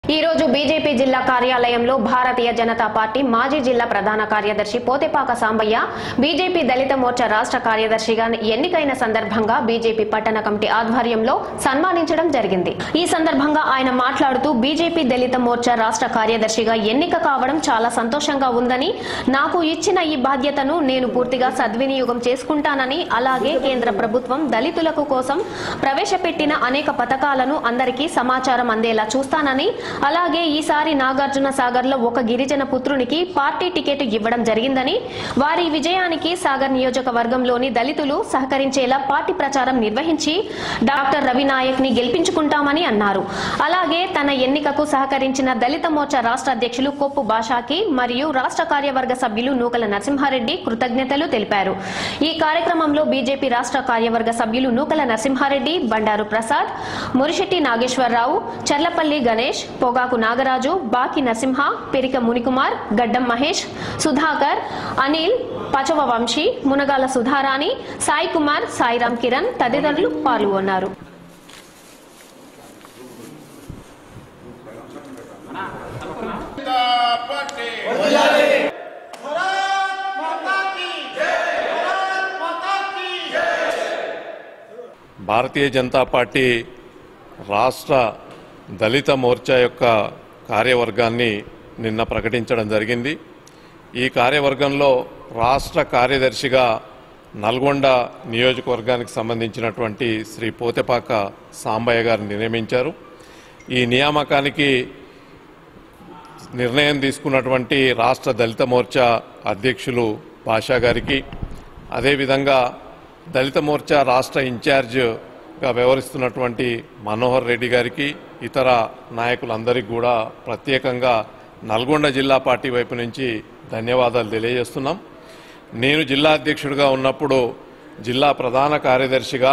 ఈ రోజు బీజేపీ జిల్లా కార్యాలయంలో భారతీయ జనతా పార్టీ మాజీ జిల్లా ప్రధాన కార్యదర్శి పోతేపాక సాంబయ్య బీజేపీ దళిత మోర్చా రాష్ట్ర కార్యదర్శిగా ఎన్నికైన సందర్భంగా బీజేపీ పట్టణ కమిటీ ఆధ్వర్యంలో సన్మానించడం జరిగింది ఈ సందర్భంగా ఆయన మాట్లాడుతూ బీజేపీ దళిత మోర్చా రాష్ట్ర కార్యదర్శిగా ఎన్నిక కావడం చాలా సంతోషంగా ఉందని నాకు ఇచ్చిన ఈ బాధ్యతను నేను పూర్తిగా సద్వినియోగం చేసుకుంటానని అలాగే కేంద్ర ప్రభుత్వం దళితులకు కోసం ప్రవేశపెట్టిన అనేక పథకాలను అందరికీ సమాచారం అందేలా చూస్తానని అలాగే ఈసారి నాగార్జున సాగర్ లో ఒక గిరిజన పుత్రునికి పార్టీ టికెట్ ఇవ్వడం జరిగిందని వారి విజయానికి సాగర్ నియోజకవర్గంలోని దళితులు సహకరించేలా పార్టీ ప్రచారం నిర్వహించి డాక్టర్ రవి నాయక్ ని గెలిపించుకుంటామని అన్నారు అలాగే తన ఎన్నికకు సహకరించిన దళిత మోర్చా రాష్ట్ర అధ్యక్షులు కొప్పు భాషాకి మరియు రాష్ట్ర కార్యవర్గ సభ్యులు నూకల నరసింహారెడ్డి కృతజ్ఞతలు తెలిపారు ఈ కార్యక్రమంలో బీజేపీ రాష్ట్ర కార్యవర్గ సభ్యులు నూకల నరసింహారెడ్డి బండారు ప్రసాద్ మురిశెట్టి నాగేశ్వరరావు చర్లపల్లి గణేష్ పొగాకు నాగరాజు బాకి నరసింహ పెరిక మునికుమార్ గడ్డం మహేష్ సుధాకర్ అనిల్ పచవ వంశీ మునగాల సుధారాణి సాయి కుమార్ సాయిరామ్ కిరణ్ తదితరులు పాల్గొన్నారు భారతీయ జనతా పార్టీ రాష్ట్ర దళిత మోర్చా యొక్క కార్యవర్గాన్ని నిన్న ప్రకటించడం జరిగింది ఈ కార్యవర్గంలో రాష్ట్ర కార్యదర్శిగా నల్గొండ నియోజకవర్గానికి సంబంధించినటువంటి శ్రీ పోతెపాక సాంబయ్య గారిని నియమించారు ఈ నియామకానికి నిర్ణయం తీసుకున్నటువంటి రాష్ట్ర దళిత మోర్చా అధ్యక్షులు భాషా గారికి అదేవిధంగా దళిత మోర్చా రాష్ట్ర ఇన్ఛార్జ్గా వ్యవహరిస్తున్నటువంటి మనోహర్ రెడ్డి గారికి ఇతర నాయకులందరికీ కూడా ప్రత్యేకంగా నల్గొండ జిల్లా పార్టీ వైపు నుంచి ధన్యవాదాలు తెలియజేస్తున్నాం నేను జిల్లా అధ్యక్షుడిగా ఉన్నప్పుడు జిల్లా ప్రధాన కార్యదర్శిగా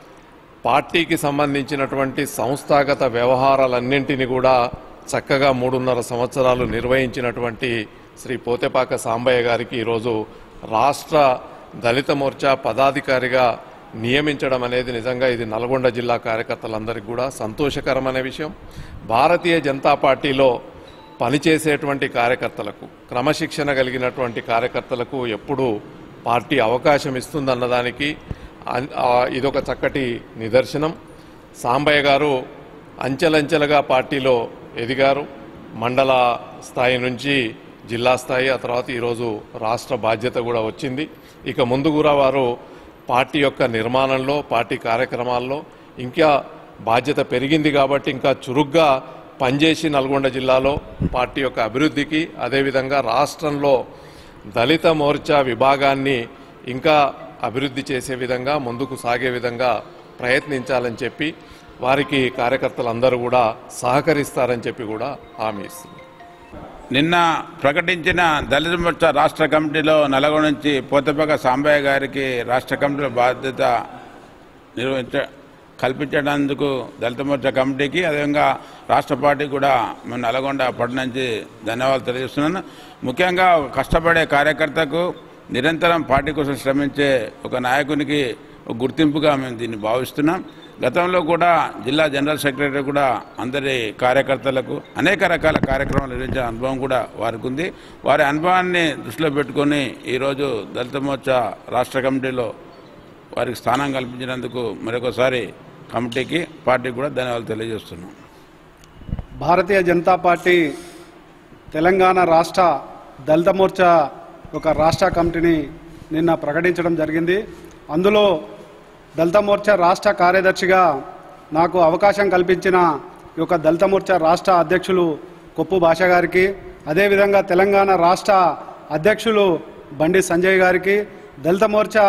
పార్టీకి సంబంధించినటువంటి సంస్థాగత వ్యవహారాలన్నింటినీ కూడా చక్కగా మూడున్నర సంవత్సరాలు నిర్వహించినటువంటి శ్రీ పోతెపాక సాంబయ్య గారికి ఈరోజు రాష్ట్ర దళిత మోర్చా పదాధికారిగా నియమించడం అనేది నిజంగా ఇది నల్గొండ జిల్లా కార్యకర్తలందరికీ కూడా సంతోషకరమైన విషయం భారతీయ జనతా పార్టీలో పనిచేసేటువంటి కార్యకర్తలకు క్రమశిక్షణ కలిగినటువంటి కార్యకర్తలకు ఎప్పుడూ పార్టీ అవకాశం ఇస్తుందన్నదానికి అన్- ఆ, ఇదొక చక్కటి నిదర్శనం సాంబయ్య గారు అంచెలంచెలుగా పార్టీలో ఎదిగారు మండల స్థాయి నుంచి జిల్లా స్థాయి ఆ తర్వాత ఈరోజు రాష్ట్ర బాధ్యత కూడా వచ్చింది ఇక ముందు కూడా వారు పార్టీ యొక్క నిర్మాణంలో పార్టీ కార్యక్రమాల్లో ఇంకా బాధ్యత పెరిగింది కాబట్టి ఇంకా చురుగ్గా పనిచేసి నల్గొండ జిల్లాలో పార్టీ యొక్క అభివృద్ధికి అదేవిధంగా రాష్ట్రంలో దళిత మోర్చా విభాగాన్ని ఇంకా అభివృద్ధి చేసే విధంగా ముందుకు సాగే విధంగా ప్రయత్నించాలని చెప్పి వారికి కార్యకర్తలందరూ కూడా సహకరిస్తారని చెప్పి కూడా హామీ ఇస్తుంది నిన్న ప్రకటించిన దళిత మోర్చా రాష్ట్ర కమిటీలో నల్గొండ నుంచి పోతపక సాంబయ్య గారికి రాష్ట్ర కమిటీలో బాధ్యత నిర్వహించ కల్పించడానికి దళిత మోర్చా కమిటీకి అదేవిధంగా రాష్ట్ర పార్టీకి కూడా మేము నల్గొండ పట్టణం నుంచి ధన్యవాదాలు తెలియజేస్తున్నాను ముఖ్యంగా ఒక కష్టపడే కార్యకర్తకు నిరంతరం పార్టీ కోసం శ్రమించే ఒక నాయకునికి ఒక గుర్తింపుగా మేము దీన్ని భావిస్తున్నాం గతంలో కూడా జిల్లా జనరల్ సెక్రటరీ కూడా అందరి కార్యకర్తలకు అనేక రకాల కార్యక్రమాలు నిర్వహించిన అనుభవం కూడా వారికి ఉంది వారి అనుభవాన్ని దృష్టిలో పెట్టుకొని ఈరోజు దళిత మోర్చా రాష్ట్ర కమిటీలో వారికి స్థానం కల్పించినందుకు మరొకసారి కమిటీకి పార్టీకి కూడా ధన్యవాదాలు తెలియజేస్తున్నాం భారతీయ జనతా పార్టీ తెలంగాణ రాష్ట్ర దళిత మోర్చా ఒక రాష్ట్ర కమిటీని నిన్న ప్రకటించడం జరిగింది అందులో దళిత మోర్చా రాష్ట్ర కార్యదర్శిగా నాకు అవకాశం కల్పించిన ఈ యొక్క దళిత మోర్చా రాష్ట్ర అధ్యక్షులు కొప్పు భాష గారికి అదేవిధంగా తెలంగాణ రాష్ట్ర అధ్యక్షులు బండి సంజయ్ గారికి దళిత మోర్చా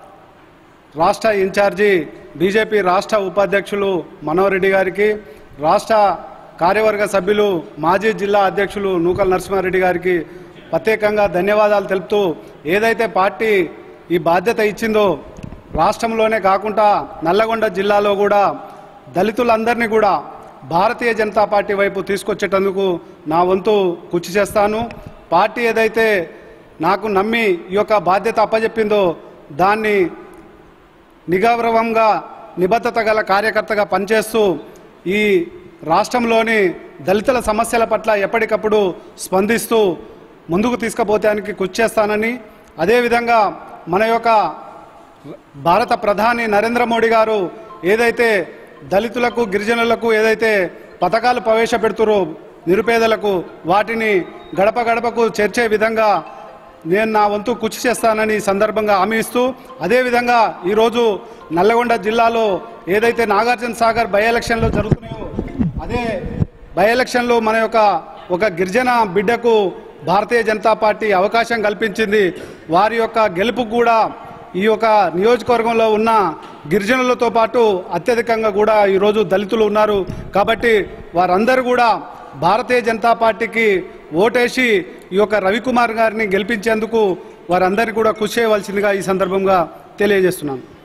రాష్ట్ర ఇన్ఛార్జి బీజేపీ రాష్ట్ర ఉపాధ్యక్షులు మనోహర్ రెడ్డి గారికి రాష్ట్ర కార్యవర్గ సభ్యులు మాజీ జిల్లా అధ్యక్షులు నూకల్ నరసింహారెడ్డి గారికి ప్రత్యేకంగా ధన్యవాదాలు తెలుపుతూ ఏదైతే పార్టీ ఈ బాధ్యత ఇచ్చిందో రాష్ట్రంలోనే కాకుండా నల్లగొండ జిల్లాలో కూడా దళితులందరినీ కూడా భారతీయ జనతా పార్టీ వైపు తీసుకొచ్చేటందుకు నా వంతు కృషి చేస్తాను పార్టీ ఏదైతే నాకు నమ్మి ఈ యొక్క బాధ్యత అప్పజెప్పిందో దాన్ని నిగౌరవంగా నిబద్ధత గల కార్యకర్తగా పనిచేస్తూ ఈ రాష్ట్రంలోని దళితుల సమస్యల పట్ల ఎప్పటికప్పుడు స్పందిస్తూ ముందుకు తీసుకుపోతానికి కృషి చేస్తానని అదేవిధంగా మన యొక్క భారత ప్రధాని నరేంద్ర మోడీ గారు ఏదైతే దళితులకు గిరిజనులకు ఏదైతే పథకాలు ప్రవేశపెడుతురో నిరుపేదలకు వాటిని గడప గడపకు చేర్చే విధంగా నేను నా వంతు కృషి చేస్తానని ఈ సందర్భంగా హామీ ఇస్తూ అదేవిధంగా ఈరోజు నల్లగొండ జిల్లాలో ఏదైతే నాగార్జున సాగర్ బై ఎలక్షన్లు జరుగుతున్నాయో అదే బై ఎలక్షన్లో మన యొక్క ఒక గిరిజన బిడ్డకు భారతీయ జనతా పార్టీ అవకాశం కల్పించింది వారి యొక్క గెలుపు కూడా ఈ యొక్క నియోజకవర్గంలో ఉన్న గిరిజనులతో పాటు అత్యధికంగా కూడా ఈరోజు దళితులు ఉన్నారు కాబట్టి వారందరూ కూడా భారతీయ జనతా పార్టీకి ఓటేసి ఈ యొక్క రవికుమార్ గారిని గెలిపించేందుకు వారందరికీ కూడా కృషి చేయవలసిందిగా ఈ సందర్భంగా తెలియజేస్తున్నాను